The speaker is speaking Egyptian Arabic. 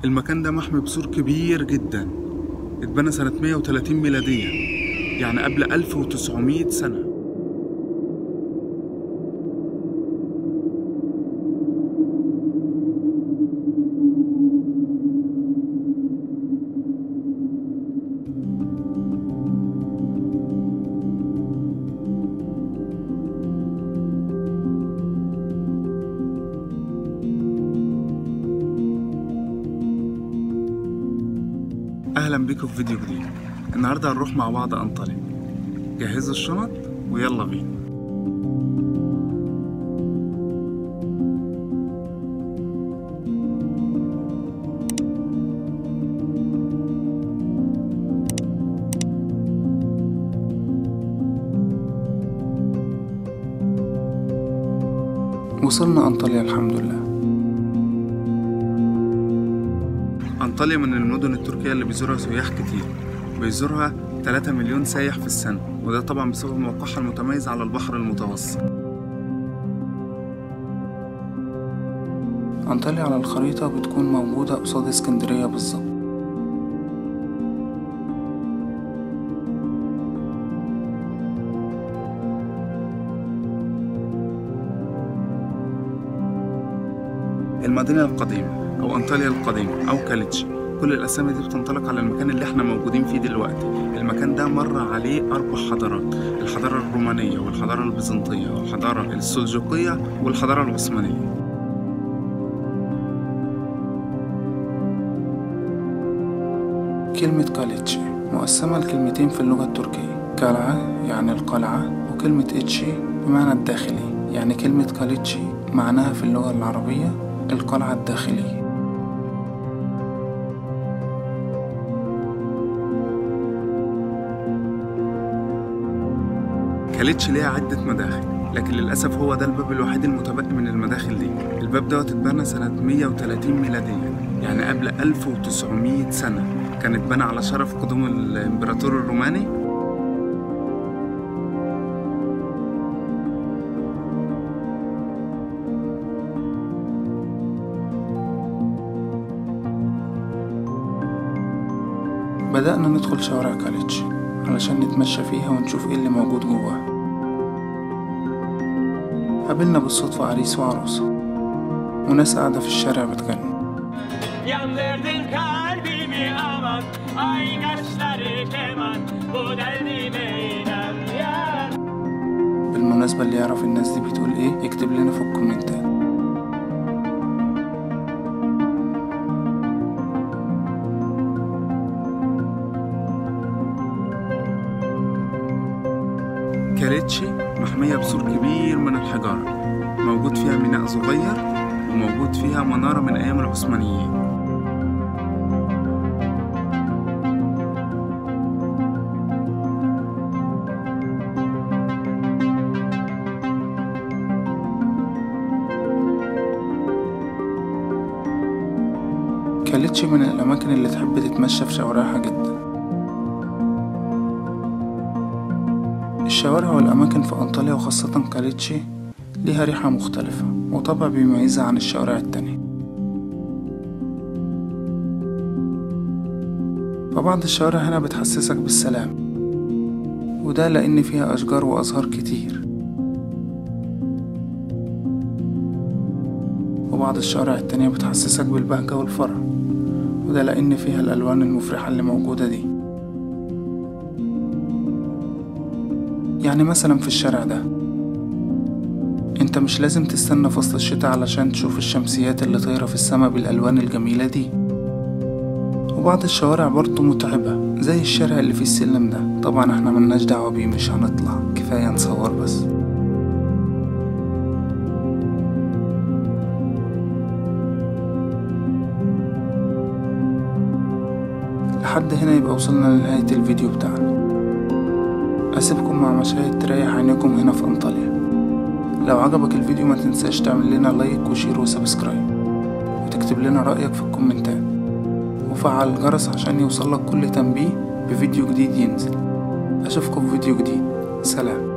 المكان ده محمي بسور كبير جدا اتبنى سنة 130 ميلادية يعني قبل 1900 سنة اهلا بيكم في فيديو جديد النهارده هنروح مع بعض انطاليا جهزوا الشنط ويلا بينا وصلنا انطاليا الحمد لله أنطاليا من المدن التركية اللي بيزورها سياح كتير بيزورها 3 مليون سايح في السنة وده طبعا بسبب موقعها المتميز على البحر المتوسط أنطاليا على الخريطة بتكون موجودة قصاد اسكندرية بالظبط المدينة القديمة أو أنطاليا القديمة أو كاليتش كل الأسامي دي بتنطلق على المكان اللي احنا موجودين فيه دلوقتي المكان ده مر عليه أربع حضارات الحضارة الرومانية والحضارة البيزنطية والحضارة السلجوقية والحضارة العثمانية كلمة كاليتشي مقسمة لكلمتين في اللغة التركية كالعة يعني القلعة وكلمة إتشي بمعنى الداخلي يعني كلمة كاليتشي معناها في اللغة العربية القلعة الداخلية كاليتش ليها عدة مداخل لكن للأسف هو ده الباب الوحيد المتبقي من المداخل دي الباب دوت اتبنى سنة 130 ميلادية يعني قبل 1900 سنة كان اتبنى على شرف قدوم الإمبراطور الروماني بدأنا ندخل شوارع كاليتش علشان نتمشى فيها ونشوف ايه اللي موجود جواها قابلنا بالصدفة عريس وعروسة وناس قاعدة في الشارع بتغني Yandırdın kalbimi aman Ay kaşları keman Bu derdime inen yar بالمناسبة اللي يعرف الناس دي بتقول ايه يكتب لنا في الكومنتات كاليتشي محمية بسور كبير من الحجارة موجود فيها ميناء صغير وموجود فيها منارة من أيام العثمانيين كاليتشي من الأماكن اللي تحب تتمشى في شوارعها جدا الشوارع والأماكن في أنطاليا وخاصة كاليتشي ليها ريحة مختلفة وطبع بيميزها عن الشوارع التانية فبعض الشوارع هنا بتحسسك بالسلام وده لأن فيها أشجار وأزهار كتير وبعض الشوارع التانية بتحسسك بالبهجة والفرح وده لأن فيها الألوان المفرحة اللي موجودة دي يعني مثلا في الشارع ده انت مش لازم تستنى فصل الشتاء علشان تشوف الشمسيات اللي طايرة في السما بالألوان الجميلة دي وبعض الشوارع برضه متعبة زي الشارع اللي فيه السلم ده طبعا احنا ملناش دعوة بيه مش هنطلع كفاية نصور بس لحد هنا يبقى وصلنا لنهاية الفيديو بتاعنا أسيبكم مع مشاهد تريح عينيكم هنا في أنطاليا لو عجبك الفيديو ما تنساش تعمل لنا لايك وشير وسبسكرايب وتكتب لنا رأيك في الكومنتات وفعل الجرس عشان يوصلك كل تنبيه بفيديو جديد ينزل أشوفكم في فيديو جديد سلام